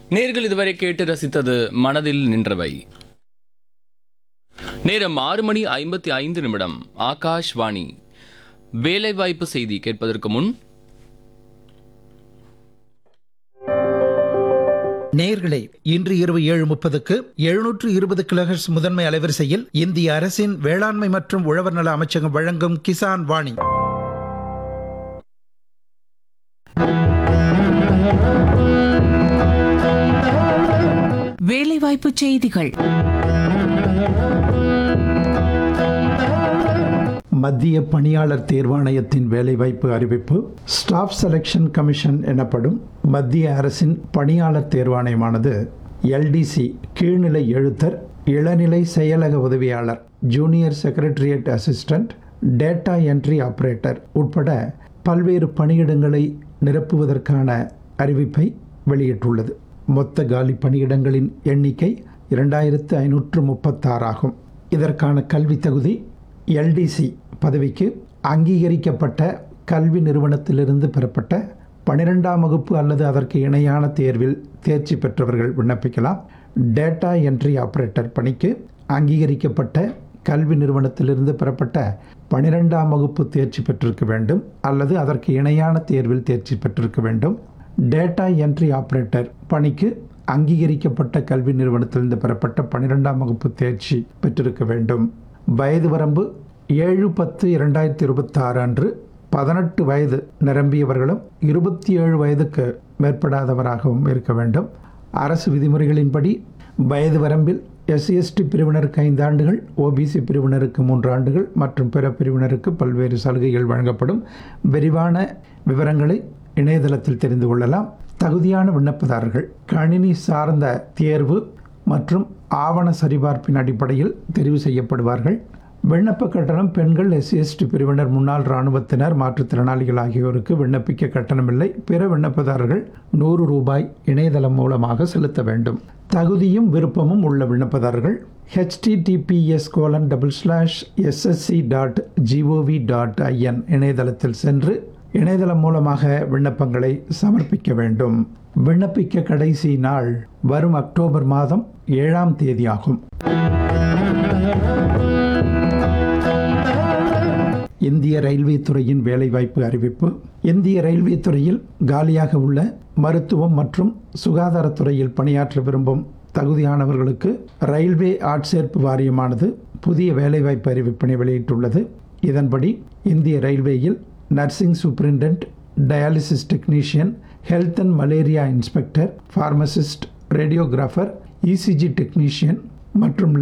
நேர்கள் இதுவரை கேட்டு ரசித்தது மனதில் நின்றவை நேரம் ஆறு மணி ஐம்பத்தி ஐந்து நிமிடம் ஆகாஷ்வாணி வேலைவாய்ப்பு செய்தி கேட்பதற்கு முன் நேயர்களே இன்று இரவு ஏழு முப்பதுக்கு எழுநூற்று இருபது கிலோஹெர்ட்ஸ் முதன்மை அலைவரிசையில் இந்திய அரசின் வேளாண்மை மற்றும் உழவர் நல அமைச்சகம் வழங்கும் கிசான் வாணி வேலைவாய்ப்பு செய்திகள் மத்திய பணியாளர் தேர்வாணையத்தின் வேலைவாய்ப்பு அறிவிப்பு ஸ்டாஃப் செலெக்ஷன் கமிஷன் எனப்படும் மத்திய அரசின் பணியாளர் தேர்வாணையமானது எல்டிசி கீழ்நிலை எழுத்தர் இளநிலை செயலக உதவியாளர் junior secretariat assistant data entry operator உட்பட பல்வேறு பணியிடங்களை நிரப்புவதற்கான அறிவிப்பை வெளியிட்டுள்ளது மொத்த காலி பணியிடங்களின் எண்ணிக்கை இரண்டாயிரத்து ஐநூற்று முப்பத்தாறாகும் இதற்கான கல்வி தகுதி எல்டிசி பதவிக்கு அங்கீகரிக்கப்பட்ட கல்வி நிறுவனத்திலிருந்து பெறப்பட்ட பன்னிரெண்டாம் வகுப்பு அல்லது அதற்கு இணையான தேர்வில் தேர்ச்சி பெற்றவர்கள் விண்ணப்பிக்கலாம் டேட்டா என்ட்ரி ஆபரேட்டர் பணிக்கு அங்கீகரிக்கப்பட்ட கல்வி நிறுவனத்திலிருந்து பெறப்பட்ட பன்னிரெண்டாம் வகுப்பு தேர்ச்சி பெற்றிருக்க வேண்டும் அல்லது அதற்கு இணையான தேர்வில் தேர்ச்சி பெற்றிருக்க வேண்டும் டேட்டா என்ட்ரி ஆபரேட்டர் பணிக்கு அங்கீகரிக்கப்பட்ட கல்வி நிறுவனத்திலிருந்து பெறப்பட்ட பன்னிரெண்டாம் வகுப்பு தேர்ச்சி பெற்றிருக்க வேண்டும் வயது வரம்பு ஏழு பத்து இரண்டாயிரத்தி இருபத்தாறு அன்று பதினெட்டு வயது நிரம்பியவர்களும் இருபத்தி ஏழு வயதுக்கு மேற்படாதவராகவும் இருக்க வேண்டும் அரசு விதிமுறைகளின்படி வயது வரம்பில் எஸ்சிஎஸ்டி பிரிவினருக்கு ஐந்து ஆண்டுகள் ஓபிசி பிரிவினருக்கு மூன்று ஆண்டுகள் மற்றும் பிற பிரிவினருக்கு பல்வேறு சலுகைகள் வழங்கப்படும் விரிவான விவரங்களை இணையதளத்தில் தெரிந்து கொள்ளலாம் தகுதியான விண்ணப்பதாரர்கள் கணினி சார்ந்த தேர்வு மற்றும் ஆவண சரிபார்ப்பின் அடிப்படையில் தெரிவு செய்யப்படுவார்கள் விண்ணப்ப கட்டணம் பெண்கள் எஸ்சிஎஸ்டி பிரிவினர் முன்னாள் இராணுவத்தினர் மாற்றுத்திறனாளிகள் ஆகியோருக்கு விண்ணப்பிக்க கட்டணமில்லை பிற விண்ணப்பதாரர்கள் நூறு ரூபாய் இணையதளம் மூலமாக செலுத்த வேண்டும் தகுதியும் விருப்பமும் உள்ள விண்ணப்பதாரர்கள் HTTPS colon double slash SSC dot GOV dot IN இணையதளத்தில் சென்று இணையதளம் மூலமாக விண்ணப்பங்களை சமர்ப்பிக்க வேண்டும் விண்ணப்பிக்க கடைசி நாள் வரும் அக்டோபர் மாதம் ஏழாம் தேதி ஆகும் இந்திய ரயில்வே துறையின் வேலைவாய்ப்பு அறிவிப்பு இந்திய ரயில்வே துறையில் காலியாக உள்ள மருத்துவம் மற்றும் சுகாதாரத்துறையில் பணியாற்ற விரும்பும் தகுதியானவர்களுக்கு ரயில்வே ஆட்சேர்ப்பு வாரியமானது புதிய வேலைவாய்ப்பு அறிவிப்பினை வெளியிட்டுள்ளது இதன்படி இந்திய ரயில்வேயில் nursing superintendent dialysis technician health and malaria inspector pharmacist radiographer ECG technician மற்றும்